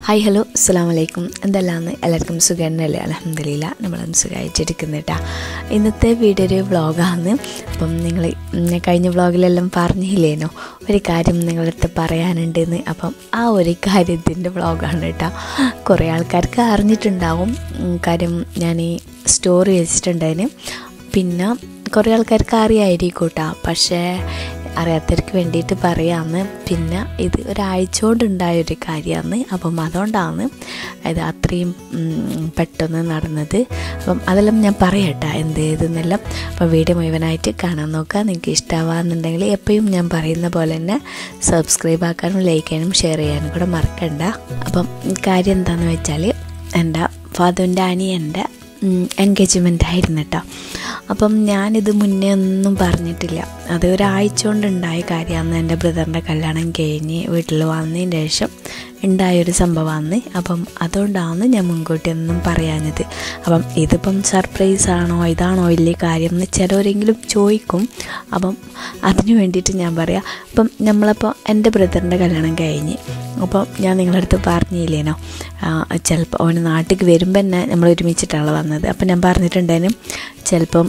hi hello അസ്സാം വലൈക്കും എന്തെല്ലാന്ന് എല്ലാവർക്കും സുഖന്നല്ലേ അലഹമില്ല നമ്മളൊന്ന് സുഖമായിട്ടിരിക്കുന്നു കേട്ടോ ഇന്നത്തെ വീഡിയോ ഒരു വ്ളോഗാണ് അപ്പം നിങ്ങൾ കഴിഞ്ഞ വ്ളോഗിലെല്ലാം പറഞ്ഞില്ലേനോ ഒരു കാര്യം നിങ്ങളുടെ അടുത്ത് പറയാനുണ്ടെന്ന് അപ്പം ആ ഒരു കാര്യത്തിൻ്റെ വ്ളോഗാണ് കേട്ടോ കുറേ ആൾക്കാർക്ക് അറിഞ്ഞിട്ടുണ്ടാവും ഉം, കാര്യം ഞാൻ ഈ സ്റ്റോറി വെച്ചിട്ടുണ്ടായിന് പിന്നെ കുറേ ആൾക്കാർക്ക് അറിയായിരിക്കും കേട്ടോ പക്ഷേ അറിയാത്തവർക്ക് വേണ്ടിയിട്ട് പറയാമെന്ന് പിന്നെ ഇത് ഒരാഴ്ച കൊണ്ടുണ്ടായ ഒരു കാര്യമാണ് അപ്പം അതുകൊണ്ടാണ് ഇത് അത്രയും ഉം, പെട്ടെന്ന് നടന്നത് അപ്പം അതെല്ലാം ഞാൻ പറയട്ടെ എന്ത് ചെയ്തെന്നെല്ലാം അപ്പം വീഡിയോ മുഴുവനായിട്ട് കാണാൻ നോക്കുക നിങ്ങൾക്ക് ഇഷ്ടമാകുന്നുണ്ടെങ്കിൽ എപ്പോഴും ഞാൻ പറയുന്ന പോലെ തന്നെ സബ്സ്ക്രൈബ് ആക്കാനും ലൈക്ക് ചെയ്യാനും ഷെയർ ചെയ്യാനും കൂടെ മറക്കണ്ട അപ്പം കാര്യം എന്താണെന്ന് വെച്ചാൽ എൻ്റെ ഫാദറിൻ്റെ അനിയൻ്റെ എൻഗേജ്മെൻ്റ് ആയിരുന്നു കേട്ടോ അപ്പം ഞാനിത് മുന്നേ ഒന്നും പറഞ്ഞിട്ടില്ല അത് ഒരാഴ്ച കൊണ്ടുണ്ടായ കാര്യമാണ് എൻ്റെ ബ്രദറിൻ്റെ കല്യാണം കഴിഞ്ഞ് വീട്ടിൽ വന്നതിന് ശേഷം ഉണ്ടായൊരു സംഭവമാണ് അപ്പം അതുകൊണ്ടാണ് ഞാൻ മുൻകൂട്ടി ഒന്നും പറയാഞ്ഞത് അപ്പം ഇതിപ്പം സർപ്രൈസ് ആണോ ഇതാണോ വലിയ കാര്യം എന്ന് ചിലവരെങ്കിലും ചോദിക്കും അപ്പം അതിന് വേണ്ടിയിട്ട് ഞാൻ പറയാം അപ്പം നമ്മളപ്പോൾ എൻ്റെ ബ്രദറിൻ്റെ കല്യാണം കഴിഞ്ഞ് അപ്പോൾ ഞാൻ നിങ്ങളുടെ അടുത്ത് പറഞ്ഞില്ലേനോ ചിലപ്പോൾ അവന് നാട്ടിലേക്ക് വരുമ്പോൾ തന്നെ നമ്മൾ ഒരുമിച്ചിട്ടാണ് വന്നത് അപ്പം ഞാൻ പറഞ്ഞിട്ടുണ്ടായിരുന്നു ചിലപ്പം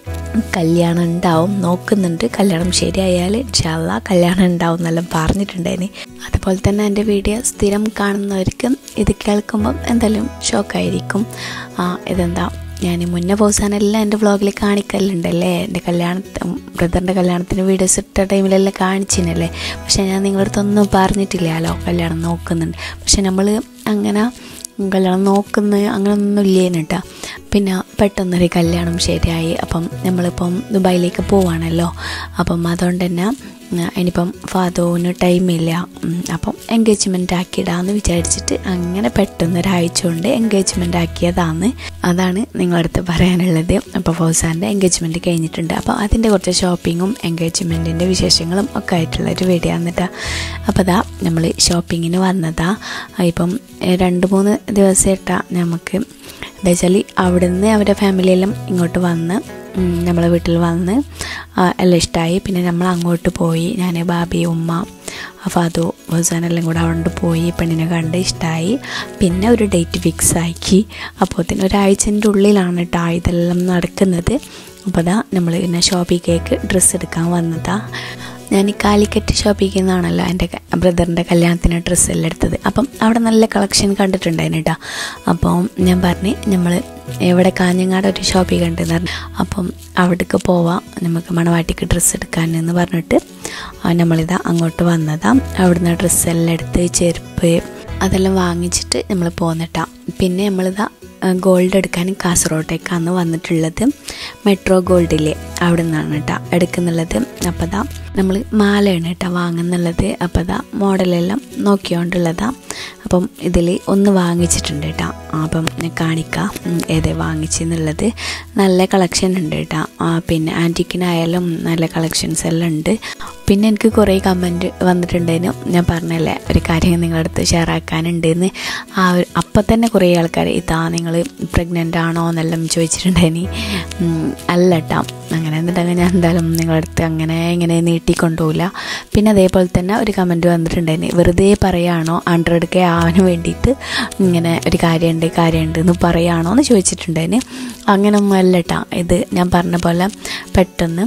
കല്യാണം ഉണ്ടാവും നോക്കുന്നുണ്ട് കല്യാണം ശരിയായാൽ ഇൻഷാല്ല കല്യാണം ഉണ്ടാവും എന്നെല്ലാം പറഞ്ഞിട്ടുണ്ടായിന് അതുപോലെ തന്നെ എൻ്റെ വീഡിയോ സ്ഥിരം കാണുന്നവർക്കും ഇത് കേൾക്കുമ്പം എന്തായാലും ഷോക്കായിരിക്കും ആ, ഇതെന്താ ഞാൻ മുന്നേ പോസാനെല്ലാം എൻ്റെ വ്ളോഗിൽ കാണിക്കലുണ്ടല്ലേ എൻ്റെ കല്യാണത്തിന് ബ്രദറിൻ്റെ കല്യാണത്തിന് വീഡിയോസ് ഇട്ട ടൈമിലെല്ലാം കാണിച്ചിനല്ലേ പക്ഷേ ഞാൻ നിങ്ങളുടെ അടുത്തൊന്നും പറഞ്ഞിട്ടില്ലല്ലോ കല്യാണം നോക്കുന്നുണ്ട് പക്ഷെ നമ്മൾ അങ്ങനെ കല്യാണം നോക്കുന്ന അങ്ങനെയൊന്നും ഇല്ലേന് കേട്ടോ പിന്നെ പെട്ടെന്നൊരു കല്യാണം ശരിയായി അപ്പം നമ്മളിപ്പം ദുബായിലേക്ക് പോവാണല്ലോ അപ്പം അതുകൊണ്ട് തന്നെ ഉം, ഇനിയിപ്പം ഫാദോന് ടൈമില്ല ഉം, അപ്പം എൻഗേജ്മെൻ്റ് ആക്കിയിടാന്ന് വിചാരിച്ചിട്ട് അങ്ങനെ പെട്ടെന്ന് ഒരാഴ്ച കൊണ്ട് എൻഗേജ്മെൻ്റ് ആക്കിയതാണ് അതാണ് നിങ്ങളടുത്ത് പറയാനുള്ളത് അപ്പോൾ ഫൗസാൻ്റെ എൻഗേജ്മെൻറ്റ് കഴിഞ്ഞിട്ടുണ്ട് അപ്പോൾ അതിൻ്റെ കുറച്ച് ഷോപ്പിങ്ങും എൻഗേജ്മെൻറ്റിൻ്റെ വിശേഷങ്ങളും ഒക്കെ ആയിട്ടുള്ള ഒരു വീഡിയോ എന്നിട്ടാ അപ്പോൾ അതാ നമ്മൾ ഷോപ്പിങ്ങിന് വന്നതാ ഇപ്പം ഏഹ്, രണ്ട് മൂന്ന് ദിവസമായിട്ടാ നമുക്ക് എന്താ വെച്ചാൽ അവിടുന്ന് അവരുടെ ഫാമിലിയെല്ലാം ഇങ്ങോട്ട് വന്ന് ഉം, നമ്മളെ വീട്ടിൽ വന്ന് ആ, എല്ലാം ഇഷ്ടമായി പിന്നെ നമ്മൾ അങ്ങോട്ട് പോയി ഞാൻ ബാബി ഉമ്മ ഫാദു ഹുസാനെല്ലാം കൂടെ അവിടെ പോയി പെണ്ണിനെ കണ്ട് ഇഷ്ടമായി പിന്നെ ഒരു ഡേറ്റ് ഫിക്സ് ആക്കി അപ്പോൾ തന്നെ ഒരാഴ്ചൻ്റെ ഉള്ളിലാണ് കേട്ടോ ഇതെല്ലാം നടക്കുന്നത് അപ്പോൾ അതാ നമ്മൾ പിന്നെ ഷോപ്പിൽ കേക്ക് ഡ്രസ്സ് എടുക്കാൻ വന്നതാ ഞാൻ ഈ കാലിക്കറ്റ് ഷോപ്പിൽ നിന്നാണല്ലോ എൻ്റെ ബ്രദറിൻ്റെ കല്യാണത്തിന് ഡ്രസ്സെല്ലാം എടുത്തത് അപ്പം അവിടെ നല്ല കളക്ഷൻ കണ്ടിട്ടുണ്ടായിരുന്നു കേട്ടോ അപ്പം ഞാൻ പറഞ്ഞ് നമ്മൾ എവിടെ കാഞ്ഞങ്ങാട് ഒരു ഷോപ്പിൽ കണ്ടെന്ന് പറഞ്ഞു അപ്പം അവിടേക്ക് പോവാം നമുക്ക് മണവാട്ടിക്ക് ഡ്രസ്സ് എടുക്കാൻ എന്ന് പറഞ്ഞിട്ട് ആ, നമ്മളിതാ അങ്ങോട്ട് വന്നതാ അവിടുന്ന് ഡ്രസ്സെല്ലാം എടുത്ത് ചെരുപ്പ് അതെല്ലാം വാങ്ങിച്ചിട്ട് നമ്മൾ പോന്നിട്ടാ പിന്നെ നമ്മളിതാ ഗോൾഡ് എടുക്കാൻ കാസർഗോട്ടേക്കാണ് വന്നിട്ടുള്ളത് മെട്രോ ഗോൾഡിലെ അവിടെ നിന്നാണ് കേട്ടോ എടുക്കുന്നുള്ളത് അപ്പോൾ ദാ നമ്മൾ മാലയാണ് കേട്ടോ വാങ്ങുന്നുള്ളത് അപ്പോൾ ദാ മോഡലെല്ലാം നോക്കിയോണ്ടുള്ളതാ അപ്പം ഇതിൽ ഒന്ന് വാങ്ങിച്ചിട്ടുണ്ട് കേട്ടോ അപ്പം ഞാൻ കാണിക്കാം ഉം, ഏതേ വാങ്ങിച്ചെന്നുള്ളത് നല്ല കളക്ഷൻ ഉണ്ട് കേട്ടോ ആ, പിന്നെ ആൻറ്റിക്കിനായാലും നല്ല കളക്ഷൻസ് എല്ലാം ഉണ്ട് പിന്നെ എനിക്ക് കുറേ കമൻറ്റ് വന്നിട്ടുണ്ടായിരുന്നു ഞാൻ പറഞ്ഞല്ലേ ഒരു കാര്യം നിങ്ങളുടെ അടുത്ത് ഷെയർ ആക്കാനുണ്ടെന്ന് ആ ഒരു അപ്പം തന്നെ കുറേ ആൾക്കാർ ഇതാ നിങ്ങൾ പ്രഗ്നൻ്റ് ആണോ എന്നെല്ലാം ചോദിച്ചിട്ടുണ്ടായിനി ഉം, അല്ല കേട്ടോ അങ്ങനെ എന്നിട്ടുണ്ടെങ്കിൽ ഞാൻ എന്തായാലും നിങ്ങളുടെ അടുത്ത് അങ്ങനെ ഇങ്ങനെ നീട്ടിക്കൊണ്ടുപോകില്ല പിന്നെ അതേപോലെ തന്നെ ഒരു കമൻറ്റ് വന്നിട്ടുണ്ടായിന് വെറുതെ പറയാണോ ഹൺഡ്രഡ് കെ ആവാൻ വേണ്ടിയിട്ട് ഇങ്ങനെ ഒരു കാര്യമുണ്ട് കാര്യമുണ്ട് എന്ന് പറയാണോ എന്ന് ചോദിച്ചിട്ടുണ്ടായിന് അങ്ങനൊന്നും അല്ല കേട്ടോ ഇത് ഞാൻ പറഞ്ഞ പോലെ പെട്ടെന്ന്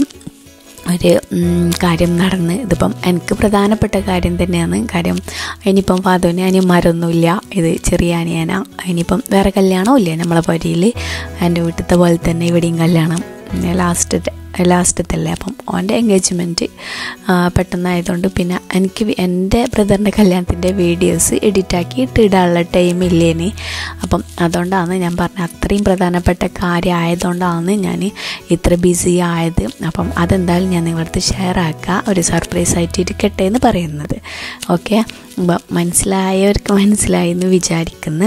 ഒരു ഉം, കാര്യം നടന്ന് ഇതിപ്പം എനിക്ക് പ്രധാനപ്പെട്ട കാര്യം തന്നെയാണ് കാര്യം ഇനിയിപ്പം ഫാദോന് അനിയന്മാരൊന്നുമില്ല ഇത് ചെറിയ അനിയന ഇനിയിപ്പം വേറെ കല്യാണവും ഇല്ല നമ്മളെ പരിയിൽ എൻ്റെ വീട്ടിലത്തെ പോലെ തന്നെ ഇവിടെയും കല്യാണം ലാസ്റ്റ് ലാസ്റ്റത്തല്ലേ അപ്പം ഓൻ്റെ എൻഗേജ്മെൻറ്റ് പെട്ടെന്നായതുകൊണ്ട് പിന്നെ എനിക്ക് വി- എൻ്റെ ബ്രദറിൻ്റെ കല്യാണത്തിൻ്റെ വീഡിയോസ് എഡിറ്റാക്കി ഇട്ടിടാനുള്ള ടൈം ഇല്ലേന് അപ്പം അതുകൊണ്ടാണ് ഞാൻ പറഞ്ഞ അത്രയും പ്രധാനപ്പെട്ട കാര്യം ആയതുകൊണ്ടാണ് ഞാൻ ഇത്ര ബിസി ആയത് അപ്പം അതെന്തായാലും ഞാൻ നിങ്ങളുടെ അടുത്ത് ഷെയർ ആക്കുക ഒരു സർപ്രൈസ് ആയിട്ട് ഇരിക്കട്ടെ എന്ന് പറയുന്നത് ഓക്കെ അപ്പം മനസ്സിലായവർക്ക് മനസ്സിലായി എന്ന് വിചാരിക്കുന്നു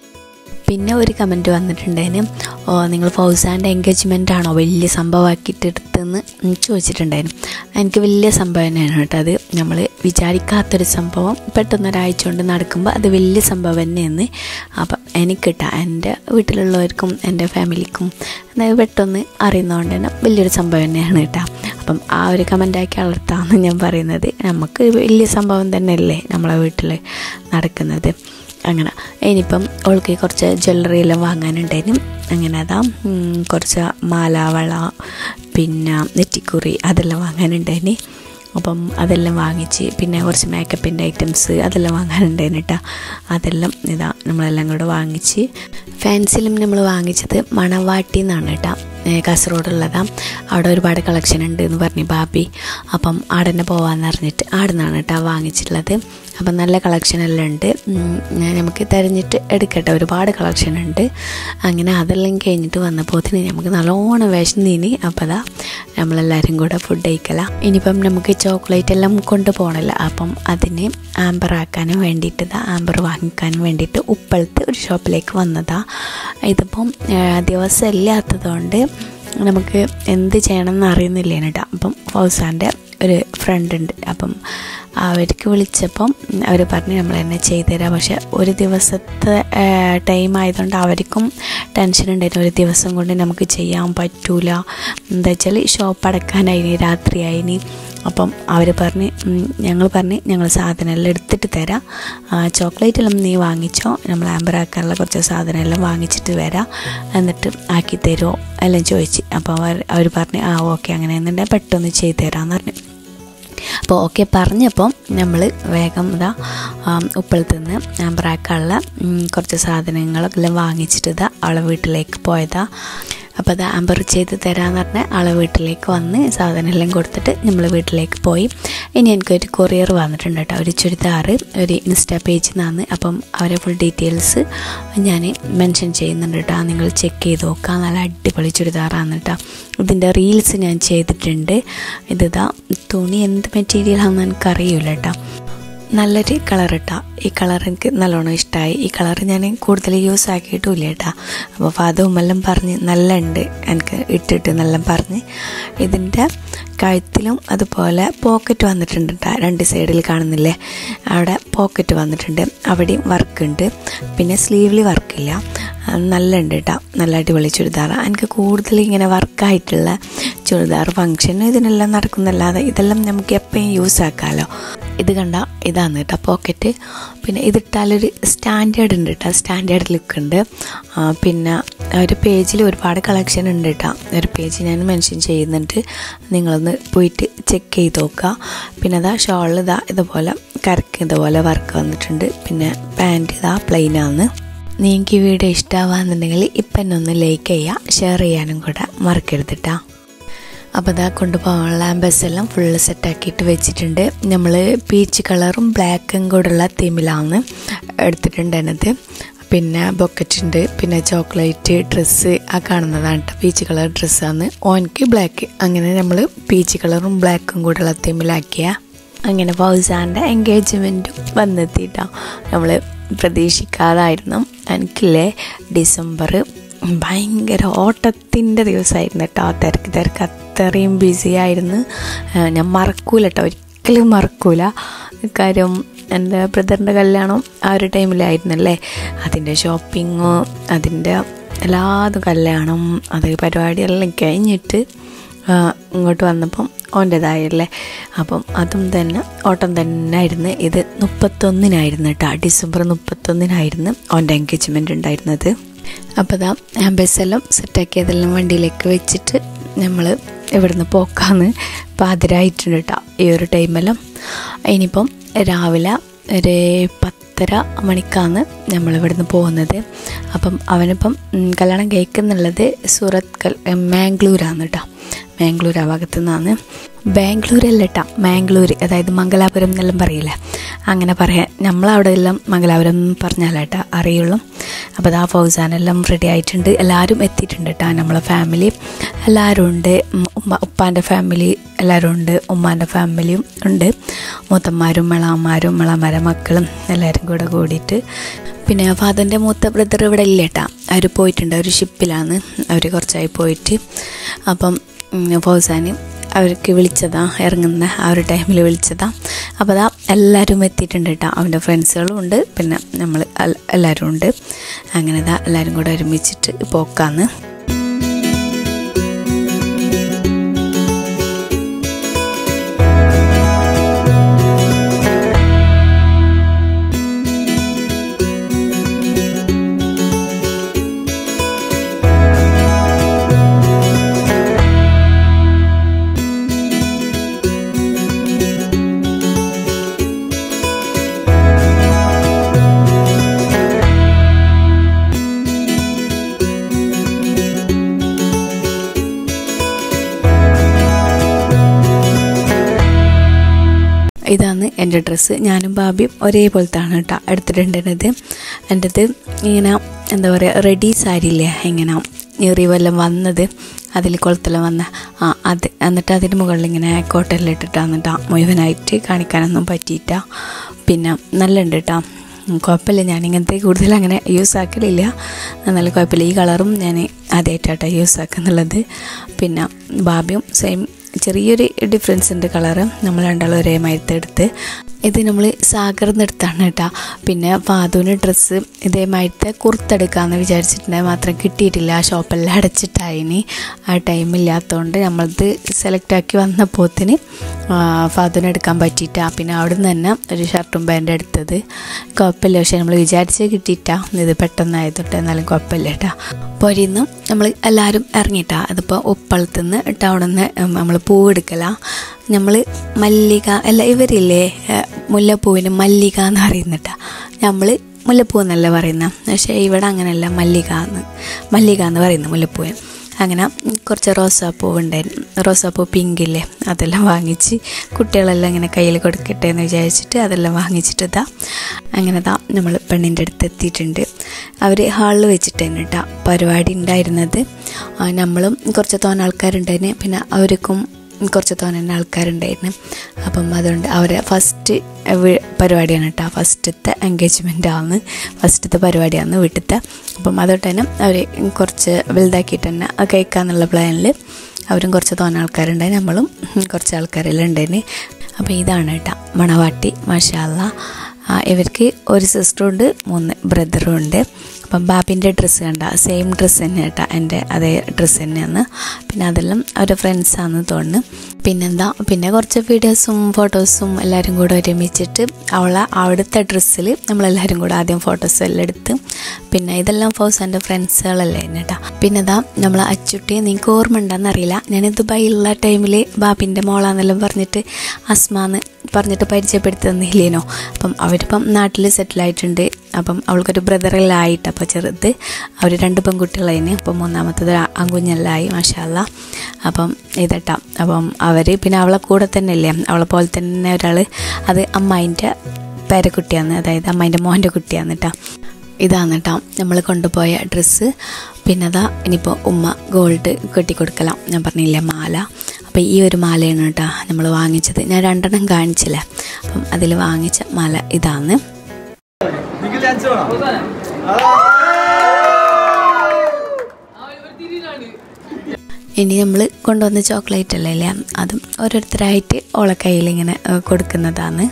പിന്നെ ഒരു കമൻറ്റ് വന്നിട്ടുണ്ടായിരുന്നു ഓ നിങ്ങൾ ഫൗസാൻ്റെ എൻഗേജ്മെൻ്റ് ആണോ വലിയ സംഭവമാക്കിയിട്ട് എടുത്തെന്ന് ചോദിച്ചിട്ടുണ്ടായിരുന്നു എനിക്ക് വലിയ സംഭവം തന്നെയാണ് കേട്ടോ അത് നമ്മൾ വിചാരിക്കാത്തൊരു സംഭവം പെട്ടെന്ന് ഒരാഴ്ച കൊണ്ട് നടക്കുമ്പോൾ അത് വലിയ സംഭവം തന്നെയാണ് അപ്പം എനിക്ക് കേട്ടോ എൻ്റെ വീട്ടിലുള്ളവർക്കും എൻ്റെ ഫാമിലിക്കും അതായത് പെട്ടെന്ന് അറിയുന്നതുകൊണ്ട് തന്നെ വലിയൊരു സംഭവം തന്നെയാണ് കേട്ടോ അപ്പം ആ ഒരു കമൻ്റാക്കി വളർത്താമെന്ന് ഞാൻ പറയുന്നത് നമുക്ക് വലിയ സംഭവം തന്നെയല്ലേ നമ്മളെ വീട്ടിൽ നടക്കുന്നത് അങ്ങനെ ഇനിയിപ്പം ഓൾക്ക് കുറച്ച് ജ്വല്ലറി എല്ലാം വാങ്ങാനുണ്ടായിരുന്നു അങ്ങനെ അതാ ഉം, കുറച്ച് മാല വള പിന്നെ നെറ്റിക്കുറി അതെല്ലാം വാങ്ങാനുണ്ടായിന് അപ്പം അതെല്ലാം വാങ്ങിച്ച് പിന്നെ കുറച്ച് മേക്കപ്പിൻ്റെ ഐറ്റംസ് അതെല്ലാം വാങ്ങാനുണ്ടായിരുന്നു കേട്ടോ അതെല്ലാം ഇതാ നമ്മളെല്ലാം കൂടെ വാങ്ങിച്ച് ഫാൻസിലും നമ്മൾ വാങ്ങിച്ചത് മണവാട്ടി എന്നാണ് കേട്ടോ ഏഹ് കാസർഗോഡുള്ളതാ അവിടെ ഒരുപാട് കളക്ഷൻ ഉണ്ട് എന്ന് പറഞ്ഞു ബാബി അപ്പം ആടെ തന്നെ പോകാമെന്ന് പറഞ്ഞിട്ട് ആടെ നിന്നാണ് കേട്ടോ വാങ്ങിച്ചിട്ടുള്ളത് അപ്പം നല്ല കളക്ഷൻ എല്ലാം ഉണ്ട് ഉം, നമുക്ക് തിരഞ്ഞിട്ട് എടുക്കട്ടെ ഒരുപാട് കളക്ഷൻ ഉണ്ട് അങ്ങനെ അതെല്ലാം കഴിഞ്ഞിട്ട് വന്നപ്പോത്തിന് നമുക്ക് നല്ലോണം വിശന്നീനി അപ്പം അതാ നമ്മളെല്ലാവരും കൂടെ ഫുഡ് കഴിക്കല ഇനിയിപ്പം നമുക്ക് ചോക്ലേറ്റ് എല്ലാം കൊണ്ടുപോകണമല്ലോ അപ്പം അതിന് ആംബർ ആക്കാനും വേണ്ടിയിട്ട് ഇതാ ആംബർ വാങ്ങിക്കാനും വേണ്ടിയിട്ട് ഉപ്പളത്ത് ഒരു ഷോപ്പിലേക്ക് വന്നതാ ഇതിപ്പം ആ, ദിവസം ഇല്ലാത്തതുകൊണ്ട് നമുക്ക് എന്ത് ചെയ്യണം എന്ന് അറിയുന്നില്ല കേട്ടോ അപ്പം ഫൗസാൻ്റെ ഒരു ഫ്രണ്ട് ഉണ്ട് അപ്പം അവർക്ക് വിളിച്ചപ്പം അവർ പറഞ്ഞു നമ്മൾ എന്നെ ചെയ്തുതരാം പക്ഷെ ഒരു ദിവസത്തെ ടൈം ആയതുകൊണ്ട് അവർക്കും ടെൻഷൻ ഉണ്ടായിരുന്നു ഒരു ദിവസം കൊണ്ട് നമുക്ക് ചെയ്യാൻ പറ്റൂല എന്താ വെച്ചാൽ ഷോപ്പ് അടക്കാനായിനി രാത്രിയായിനി അപ്പം അവർ പറഞ്ഞ് ഉം, ഞങ്ങൾ പറഞ്ഞ് ഞങ്ങൾ സാധനം എല്ലാം എടുത്തിട്ട് തരാം ചോക്ലേറ്റ് എല്ലാം നീ വാങ്ങിച്ചോ നമ്മൾ ആംബർ ആക്കാനുള്ള കുറച്ച് സാധനം എല്ലാം വാങ്ങിച്ചിട്ട് വരാം എന്നിട്ട് ആക്കി തരുമോ എല്ലാം ചോദിച്ച് അപ്പോൾ അവർ അവർ പറഞ്ഞ് ആ ഓക്കെ അങ്ങനെ എന്നുണ്ടെങ്കിൽ പെട്ടെന്ന് ചെയ്തു തരാമെന്ന് പറഞ്ഞു അപ്പോൾ ഓക്കെ പറഞ്ഞപ്പം നമ്മൾ വേഗം ഇതാ ഉപ്പളത്ത് നിന്ന് ആംബ്രാക്കാനുള്ള കുറച്ച് സാധനങ്ങളെല്ലാം വാങ്ങിച്ചിട്ട് ഇതാ അവളെ വീട്ടിലേക്ക് പോയതാ അപ്പോൾ അത് ആംബർ ചെയ്ത് തരാമെന്ന് പറഞ്ഞാൽ ആളെ വീട്ടിലേക്ക് വന്ന് സാധനം എല്ലാം കൊടുത്തിട്ട് നമ്മൾ വീട്ടിലേക്ക് പോയി ഇനി എനിക്കൊരു കൊറിയർ വന്നിട്ടുണ്ട് കേട്ടോ ഒരു ചുരിദാർ ഒരു ഇൻസ്റ്റാ പേജിൽ നിന്നാണ് അപ്പം അവരെ ഫുൾ ഡീറ്റെയിൽസ് ഞാൻ മെൻഷൻ ചെയ്യുന്നുണ്ട് കേട്ടോ നിങ്ങൾ ചെക്ക് ചെയ്ത് നോക്കാം നല്ല അടിപൊളി ചുരിദാറാണ് കേട്ടോ ഇതിൻ്റെ റീൽസ് ഞാൻ ചെയ്തിട്ടുണ്ട് ഇതിതാ തുണി എന്ത് മെറ്റീരിയലാണെന്ന് എനിക്കറിയില്ല കേട്ടോ നല്ലൊരു കളർ ഇട്ടാ ഈ കളർ എനിക്ക് നല്ലോണം ഇഷ്ടമായി ഈ കളർ ഞാൻ കൂടുതൽ യൂസ് ആക്കിയിട്ടുമില്ല കേട്ടാ അപ്പോൾ ഫാദും എല്ലാം പറഞ്ഞ് നല്ല ഉണ്ട് എനിക്ക് ഇട്ടിട്ട് എന്നെല്ലാം പറഞ്ഞ് ഇതിൻ്റെ കഴുത്തിലും അതുപോലെ പോക്കറ്റ് വന്നിട്ടുണ്ട് കേട്ടോ രണ്ട് സൈഡിൽ കാണുന്നില്ലേ അവിടെ പോക്കറ്റ് വന്നിട്ടുണ്ട് അവിടെയും വർക്ക് ഉണ്ട് പിന്നെ സ്ലീവിൽ വർക്കില്ല നല്ല ഉണ്ട് കേട്ടോ നല്ല അടിപൊളി ചുരിദാർ എനിക്ക് കൂടുതൽ ഇങ്ങനെ വർക്കായിട്ടുള്ള ചുരിദാർ ഫങ്ഷൻ ഇതിനെല്ലാം നടക്കുന്നല്ലാതെ ഇതെല്ലാം നമുക്ക് എപ്പോഴും യൂസ് ആക്കാമല്ലോ ഇത് കണ്ട ഇതാണ് കേട്ടോ പോക്കറ്റ് പിന്നെ ഇതിട്ടാലൊരു സ്റ്റാൻഡേർഡ് ഉണ്ട് കേട്ടോ സ്റ്റാൻഡേർഡ് ലുക്ക് ഉണ്ട് ആ, പിന്നെ ഒരു പേജിൽ ഒരുപാട് കളക്ഷൻ ഉണ്ട് കേട്ടോ ഒരു പേജ് ഞാൻ മെൻഷൻ ചെയ്യുന്നുണ്ട് നിങ്ങളൊന്ന് പോയിട്ട് ചെക്ക് ചെയ്ത് നോക്കുക പിന്നെ അതാ ഷോളിൽ ഇതാ ഇതുപോലെ കരക്ക് ഇതുപോലെ വർക്ക് വന്നിട്ടുണ്ട് പിന്നെ പാൻറ്റ് ഇതാ പ്ലെയിനാണ് നിങ്ങൾക്ക് ഈ വീഡിയോ ഇഷ്ടമാവാന്നുണ്ടെങ്കിൽ ഇപ്പം എന്നെ ഒന്ന് ലൈക്ക് ചെയ്യുക ഷെയർ ചെയ്യാനും കൂടെ മറക്കരുത് കേട്ടോ അപ്പോൾ ഇതാ കൊണ്ടുപോകാനുള്ള ബസ്സെല്ലാം ഫുള്ള് സെറ്റാക്കിയിട്ട് വെച്ചിട്ടുണ്ട് നമ്മൾ പീച്ച് കളറും ബ്ലാക്കും കൂടെയുള്ള തീമിലാണ് എടുത്തിട്ടുണ്ട് അതിനകത്ത് പിന്നെ ബൊക്കറ്റ് ഉണ്ട് പിന്നെ ചോക്ലേറ്റ് ഡ്രസ്സ് ആ കാണുന്നതാണ് കേട്ടോ പീച്ച് കളർ ഡ്രസ്സാണ് ഓൻക്ക് ബ്ലാക്ക് അങ്ങനെ നമ്മൾ പീച്ച് കളറും ബ്ലാക്കും കൂടെയുള്ള തീമിലാക്കിയ അങ്ങനെ ഫൗസാൻ്റെ എൻഗേജ്മെൻറ്റും വന്നെത്തിയിട്ടോ നമ്മൾ പ്രതീക്ഷിക്കാതായിരുന്നു എനിക്കില്ലേ ഡിസംബർ ഭയങ്കര ഓട്ടത്തിൻ്റെ ദിവസമായിരുന്നു കേട്ടോ തിരക്ക് തിരക്ക് അത്രയും ബിസി ആയിരുന്നു ആ, ഞാൻ മറക്കൂല കേട്ടോ ഒരിക്കലും മറക്കൂല കാര്യം എൻ്റെ ബ്രദറിൻ്റെ കല്യാണം ആ ഒരു ടൈമിലായിരുന്നല്ലേ അതിൻ്റെ ഷോപ്പിങ്ങും അതിൻ്റെ എല്ലാതും കല്യാണം അത് പരിപാടിയെല്ലാം കഴിഞ്ഞിട്ട് ആ, ഇങ്ങോട്ട് വന്നപ്പം ഓൻ്റെതായല്ലേ അപ്പം അതും തന്നെ ഓട്ടം തന്നെ ആയിരുന്നു ഇത് മുപ്പത്തൊന്നിനായിരുന്നു കേട്ടോ ഡിസംബർ മുപ്പത്തൊന്നിനായിരുന്നു ഓൻ്റെ എൻഗേജ്മെൻറ്റ് ഉണ്ടായിരുന്നത് അപ്പോൾ ഇതാ ബസ്സെല്ലാം സെറ്റാക്കിയതെല്ലാം വണ്ടിയിലേക്ക് വെച്ചിട്ട് നമ്മൾ ഇവിടുന്ന് പോക്കാന്ന് പാതിരായിട്ടുണ്ട് കേട്ടോ ഈ ഒരു ടൈമെല്ലാം ഇനിയിപ്പം രാവിലെ ഒരു പത്തര മണിക്കാണ് നമ്മൾ ഇവിടുന്ന് പോകുന്നത് അപ്പം അവനിപ്പം ഉം, കല്യാണം കേൾക്കുന്നുള്ളത് സൂറത്ത് കൽ മാംഗ്ലൂരാണ് കേട്ടോ മാംഗ്ലൂർ ആ ഭാഗത്തു നിന്നാണ് ബാംഗ്ലൂരല്ല കേട്ടോ മാംഗ്ലൂർ അതായത് മംഗലാപുരം എന്നെല്ലാം പറയില്ലേ അങ്ങനെ പറയാൻ നമ്മളവിടെ എല്ലാം മംഗലാപുരം പറഞ്ഞാലേട്ടാ അറിയുള്ളൂ അപ്പോൾ ആ ഫൗസാനെല്ലാം റെഡി ആയിട്ടുണ്ട് എല്ലാവരും എത്തിയിട്ടുണ്ട് കേട്ടോ നമ്മളെ ഫാമിലി എല്ലാവരും ഉണ്ട് ഉം, ഉമ്മ ഉപ്പാൻ്റെ ഫാമിലി എല്ലാവരും ഉണ്ട് ഉമ്മാൻ്റെ ഫാമിലിയും ഉണ്ട് മൂത്തന്മാരും മെളാന്മാരും മെളാന്മാരെ മക്കളും എല്ലാവരും കൂടെ കൂടിയിട്ട് പിന്നെ ഫാദറിൻ്റെ മൂത്ത ബ്രദർ ഇവിടെ ഇല്ല കേട്ടാ അവർ പോയിട്ടുണ്ട് അവർ ഷിപ്പിലാണ് അവർ കുറച്ചായി പോയിട്ട് അപ്പം ഉം, ഫൗസാന് അവർക്ക് വിളിച്ചതാ ഇറങ്ങുന്ന ആ ഒരു ടൈമിൽ വിളിച്ചതാ അപ്പോൾ അതാ എല്ലാവരും എത്തിയിട്ടുണ്ട് കേട്ടോ അവൻ്റെ ഫ്രണ്ട്സുകളും ഉണ്ട് പിന്നെ നമ്മൾ എല്ലാവരും ഉണ്ട് അങ്ങനെ ഇതാ എല്ലാവരും കൂടെ ഒരുമിച്ചിട്ട് പോക്കാന്ന് ബാബിൻ്റെ ഡ്രസ്സ് ഞാനും ബാബിയും ഒരേപോലത്താണ് കേട്ടോ എടുത്തിട്ടുണ്ടായിരുന്നത് എൻ്റെത് ഇങ്ങനെ എന്താ പറയുക റെഡി സാരിയില്ലേ ഇങ്ങനെ ഞെറി വല്ലം വന്നത് അതിൽ കുളത്തെല്ലാം വന്ന ആ അത് എന്നിട്ട് അതിന് മുകളിൽ ഇങ്ങനെ കോട്ടെല്ലാം ഇട്ടിട്ടാണ് കേട്ടോ മുഴുവനായിട്ട് കാണിക്കാനൊന്നും പറ്റിയിട്ട പിന്നെ നല്ല ഉണ്ട് കേട്ടോ കുഴപ്പമില്ല ഞാൻ ഇങ്ങനത്തെ കൂടുതൽ അങ്ങനെ യൂസ് ആക്കലില്ല നല്ല കുഴപ്പമില്ല ഈ കളറും ഞാൻ ആദ്യമായിട്ടാട്ടോ യൂസ് ആക്കുന്നുള്ളത് പിന്നെ ബാബിയും സെയിം ചെറിയൊരു ഡിഫറൻസ് ഉണ്ട് കളറ് നമ്മൾ രണ്ടാളും ഒരേ മയത്തെടുത്ത് ഇത് നമ്മൾ സാഗർന്ന് എടുത്താണ് കേട്ടോ പിന്നെ ഫാദുവിന് ഡ്രസ്സ് ഇതേമായിട്ട് കുർത്തെടുക്കാമെന്ന് വിചാരിച്ചിട്ടുണ്ടെങ്കിൽ മാത്രം കിട്ടിയിട്ടില്ല ആ ഷോപ്പെല്ലാം അടച്ചിട്ടായിനി ആ ടൈമില്ലാത്തതുകൊണ്ട് നമ്മളത് സെലക്ട് ആക്കി വന്നപ്പോത്തിന് ഫാദുവിന് എടുക്കാൻ പറ്റിയിട്ടാ പിന്നെ അവിടെ നിന്ന് തന്നെ ഒരു ഷർട്ടും പാൻറ്റും എടുത്തത് കുഴപ്പമില്ല പക്ഷേ നമ്മൾ വിചാരിച്ച് കിട്ടിയിട്ടാ ഇത് പെട്ടെന്നായതൊട്ട് എന്നാലും കുഴപ്പമില്ല കേട്ടോ പൊരിന്നും നമ്മൾ എല്ലാവരും ഇറങ്ങിയിട്ടാ അതിപ്പോൾ ഉപ്പളത്തുനിന്ന് ടൗണിൽ നിന്ന് നമ്മൾ പൂവെടുക്കല നമ്മൾ മല്ലിക അല്ല ഇവരില്ലേ മുല്ലപ്പൂവിന് മല്ലിക എന്ന് പറയുന്നിട്ടാ നമ്മൾ മുല്ലപ്പൂ എന്നല്ല പറയുന്നത് പക്ഷേ ഇവിടെ അങ്ങനെയല്ല മല്ലിക എന്ന് മല്ലിക എന്ന് പറയുന്നത് മുല്ലപ്പൂവിന് അങ്ങനെ കുറച്ച് റോസാപ്പൂ ഉണ്ടായിരുന്നു റോസാപ്പൂ പിങ്കില്ലേ അതെല്ലാം വാങ്ങിച്ച് കുട്ടികളെല്ലാം ഇങ്ങനെ കയ്യിൽ കൊടുക്കട്ടെ എന്ന് വിചാരിച്ചിട്ട് അതെല്ലാം വാങ്ങിച്ചിട്ട് ഇതാ അങ്ങനെ താ നമ്മൾ പെണ്ണിൻ്റെ അടുത്ത് എത്തിയിട്ടുണ്ട് അവർ ഹാളിൽ വെച്ചിട്ട് തന്നെ കേട്ടോ പരിപാടി ഉണ്ടായിരുന്നത് നമ്മളും കുറച്ച് തോന്ന ആൾക്കാരുണ്ടായിരുന്നു പിന്നെ അവർക്കും കുറച്ച് തോന്നുന്ന ആൾക്കാരുണ്ടായിരുന്നു അപ്പം അതുകൊണ്ട് അവരെ ഫസ്റ്റ് പരിപാടിയാണ് കേട്ടോ ഫസ്റ്റത്തെ എൻഗേജ്മെൻ്റ് ആണ് ഫസ്റ്റത്തെ പരിപാടിയാണ് വീട്ടിലത്തെ അപ്പം അതുകൊണ്ട് തന്നെ അവർ കുറച്ച് വലുതാക്കിയിട്ട് തന്നെ കഴിക്കാന്നുള്ള പ്ലാനിൽ അവരും കുറച്ച് തോന്ന ആൾക്കാരുണ്ടായി നമ്മളും കുറച്ച് ആൾക്കാരെല്ലാം ഉണ്ടായിരുന്നു അപ്പോൾ ഇതാണ് കേട്ടോ മണവാട്ടി മഷാല ഇവർക്ക് ഒരു സിസ്റ്ററുണ്ട് മൂന്ന് ബ്രദറും ഉണ്ട് അപ്പം ബാബിൻ്റെ ഡ്രസ്സ് കണ്ട സെയിം ഡ്രസ്സ് തന്നെ കേട്ടോ എൻ്റെ അതേ ഡ്രസ്സ് തന്നെയാണ് പിന്നെ അതെല്ലാം അവരുടെ ഫ്രണ്ട്സാണെന്ന് തോന്നുന്നു പിന്നെന്താ പിന്നെ കുറച്ച് വീഡിയോസും ഫോട്ടോസും എല്ലാവരും കൂടെ ഒരുമിച്ചിട്ട് അവളെ അവിടുത്തെ ഡ്രസ്സിൽ നമ്മളെല്ലാവരും കൂടെ ആദ്യം ഫോട്ടോസും എല്ലാം എടുത്ത് പിന്നെ ഇതെല്ലാം ഫൗസാൻ്റെ ഫ്രണ്ട്സുകളല്ലേ കേട്ടോ പിന്നെ ഇതാ നമ്മൾ അച്ചുട്ടി നിങ്ങൾക്ക് ഓർമ്മ ഉണ്ടെന്നറിയില്ല ഞാൻ ദുബായിലുള്ള ടൈമിൽ ബാബിൻ്റെ മോളാന്നെല്ലാം പറഞ്ഞിട്ട് അസ്മാന്ന് പറഞ്ഞിട്ട് പരിചയപ്പെടുത്തി തന്നില്ലേനോ അപ്പം അവരിപ്പം നാട്ടിൽ സെറ്റിലായിട്ടുണ്ട് അപ്പം അവൾക്കൊരു ബ്രദറെല്ലാം ആയിട്ട് അപ്പോൾ ചെറുത് അവർ രണ്ട് പെൺകുട്ടികളതിന് അപ്പം മൂന്നാമത്തത് അങ്കുഞ്ഞെല്ലായി മാഷാല്ല അപ്പം ഇതട്ടാ അപ്പം അവർ പിന്നെ അവളെ കൂടെ തന്നെ ഇല്ലേ അവളെ പോലെ തന്നെ ഒരാൾ അത് അമ്മായിൻ്റെ പേരക്കുട്ടിയാണ് അതായത് അമ്മായിൻ്റെ മോൻ്റെ കുട്ടിയാണ് കേട്ടോ ഇതാണ് കേട്ടോ നമ്മൾ കൊണ്ടുപോയ ഡ്രസ്സ് പിന്നെ അതാ ഇനിയിപ്പോൾ ഉമ്മ ഗോൾഡ് കെട്ടിക്കൊടുക്കലാം ഞാൻ പറഞ്ഞില്ലേ മാല അപ്പോൾ ഈ ഒരു മാലയാണ് കേട്ടോ നമ്മൾ വാങ്ങിച്ചത് ഞാൻ രണ്ടെണ്ണം കാണിച്ചില്ല അപ്പം അതിൽ വാങ്ങിച്ച മാല ഇതാണ് ഇനി നമ്മൾ കൊണ്ടുവന്ന ചോക്ലേറ്റ് അല്ലേ അല്ലേ അതും ഓരോരുത്തരായിട്ട് ഓളെ കയ്യിൽ ഇങ്ങനെ കൊടുക്കുന്നതാണ്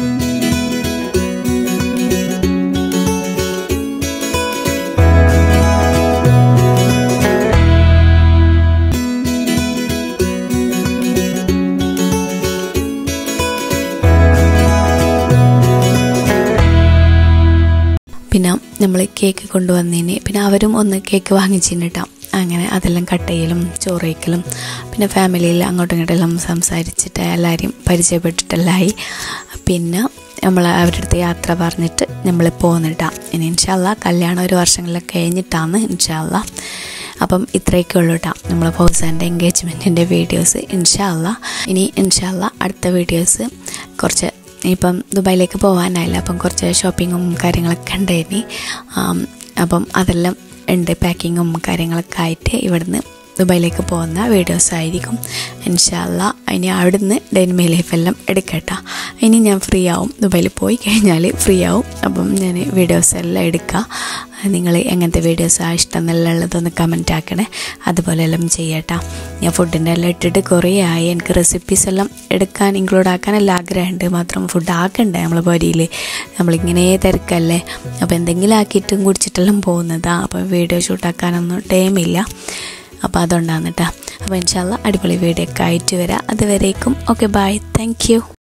പിന്നെ നമ്മൾ കേക്ക് കൊണ്ടുവന്നതിന് പിന്നെ അവരും ഒന്ന് കേക്ക് വാങ്ങിച്ചിട്ടോ അങ്ങനെ അതെല്ലാം കട്ട് ചെയ്യലും ചോറ് വയ്ക്കലും പിന്നെ ഫാമിലിയിൽ അങ്ങോട്ടും ഇങ്ങോട്ടെല്ലാം സംസാരിച്ചിട്ട് എല്ലാവരെയും പരിചയപ്പെട്ടിട്ടെല്ലായി പിന്നെ നമ്മൾ അവരുടെ അടുത്ത് യാത്ര പറഞ്ഞിട്ട് നമ്മൾ പോകുന്നിട്ടാ ഇനി ഇൻഷാല്ല കല്യാണം ഒരു വർഷങ്ങളിൽ കഴിഞ്ഞിട്ടാണ് ഇൻഷാല്ല അപ്പം ഇത്രയൊക്കെ ഉള്ളൂ കേട്ടോ നമ്മൾ ഫൗസാൻ്റെ എൻഗേജ്മെൻറ്റിൻ്റെ വീഡിയോസ് ഇൻഷാല്ല ഇനി ഇൻഷാല്ല അടുത്ത വീഡിയോസ് കുറച്ച് ഇപ്പം ദുബായിലേക്ക് പോകാനായില്ല അപ്പം കുറച്ച് ഷോപ്പിങ്ങും കാര്യങ്ങളൊക്കെ ഉണ്ടായിരുന്നു അപ്പം അതെല്ലാം ഉണ്ട് പാക്കിങ്ങും കാര്യങ്ങളൊക്കെ ആയിട്ട് ഇവിടുന്ന് ദുബായിലേക്ക് പോകുന്ന വീഡിയോസ് ആയിരിക്കും ഇൻഷാല്ല ഇനി അവിടുന്ന് ഡെയിൻമേ ലൈഫെല്ലാം എടുക്കട്ടെ ഇനി ഞാൻ ഫ്രീ ആവും ദുബായിൽ പോയി കഴിഞ്ഞാൽ ഫ്രീ ആവും അപ്പം ഞാൻ വീഡിയോസ് എല്ലാം എടുക്കുക നിങ്ങൾ എങ്ങനത്തെ വീഡിയോസാണ് ഇഷ്ടം എന്നെല്ലാം ഉള്ളതൊന്ന് കമൻറ്റ് ആക്കണേ അതുപോലെ എല്ലാം ചെയ്യട്ടാ ഞാൻ ഫുഡിൻ്റെ എല്ലാം ഇട്ടിട്ട് കുറേ ആയി എനിക്ക് റെസിപ്പീസ് എല്ലാം എടുക്കാൻ ഇൻക്ലൂഡ് ആക്കാൻ എല്ലാം ആഗ്രഹമുണ്ട് മാത്രം ഫുഡ് ആക്കണ്ടേ നമ്മൾ പൊരിയിൽ നമ്മളിങ്ങനെ തിരക്കല്ലേ അപ്പോൾ എന്തെങ്കിലും ആക്കിയിട്ടും കുടിച്ചിട്ടെല്ലാം പോകുന്നതാണ് അപ്പോൾ വീഡിയോ ഷൂട്ടാക്കാനൊന്നും ടൈമില്ല അപ്പോൾ അതുകൊണ്ടാണ് കേട്ടോ അപ്പോൾ ഇൻഷാല്ല അടിപൊളി വീഡിയോ ഒക്കെ ആയിട്ട് വരാം അതുവരേക്കും ഓക്കെ ബൈ താങ്ക് യു